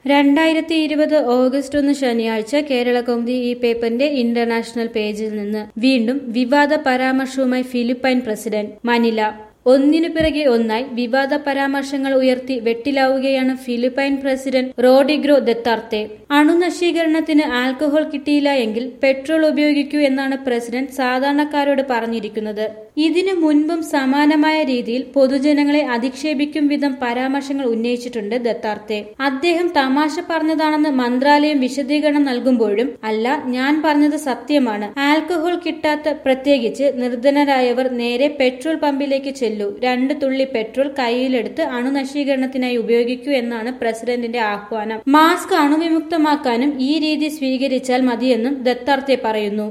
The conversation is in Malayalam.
രണ്ടായിരത്തി ഇരുപത് ഓഗസ്റ്റ് ഒന്ന് ശനിയാഴ്ച കേരള കൗമുദി ഈ പേപ്പറിന്റെ ഇന്റർനാഷണൽ പേജിൽ നിന്ന് വീണ്ടും വിവാദ പരാമർശവുമായി ഫിലിപ്പൈൻ പ്രസിഡന്റ് മനില ഒന്നിനു പിറകെ ഒന്നായി വിവാദ പരാമർശങ്ങൾ ഉയർത്തി വെട്ടിലാവുകയാണ് ഫിലിപ്പൈൻ പ്രസിഡന്റ് റോഡിഗ്രോ ദത്താർത്തെ അണുനശീകരണത്തിന് ആൽക്കഹോൾ കിട്ടിയില്ല എങ്കിൽ പെട്രോൾ ഉപയോഗിക്കൂ എന്നാണ് പ്രസിഡന്റ് സാധാരണക്കാരോട് പറഞ്ഞിരിക്കുന്നത് ഇതിനു മുൻപും സമാനമായ രീതിയിൽ പൊതുജനങ്ങളെ അധിക്ഷേപിക്കും വിധം പരാമർശങ്ങൾ ഉന്നയിച്ചിട്ടുണ്ട് ദത്താർത്തെ അദ്ദേഹം തമാശ പറഞ്ഞതാണെന്ന് മന്ത്രാലയം വിശദീകരണം നൽകുമ്പോഴും അല്ല ഞാൻ പറഞ്ഞത് സത്യമാണ് ആൽക്കഹോൾ കിട്ടാത്ത പ്രത്യേകിച്ച് നിർധനരായവർ നേരെ പെട്രോൾ പമ്പിലേക്ക് ചെല്ലൂ രണ്ട് തുള്ളി പെട്രോൾ കയ്യിലെടുത്ത് അണുനശീകരണത്തിനായി ഉപയോഗിക്കൂ എന്നാണ് പ്രസിഡന്റിന്റെ ആഹ്വാനം മാസ്ക് അണുവിമുക്തമാക്കാനും ഈ രീതി സ്വീകരിച്ചാൽ മതിയെന്നും ദത്താർത്തെ പറയുന്നു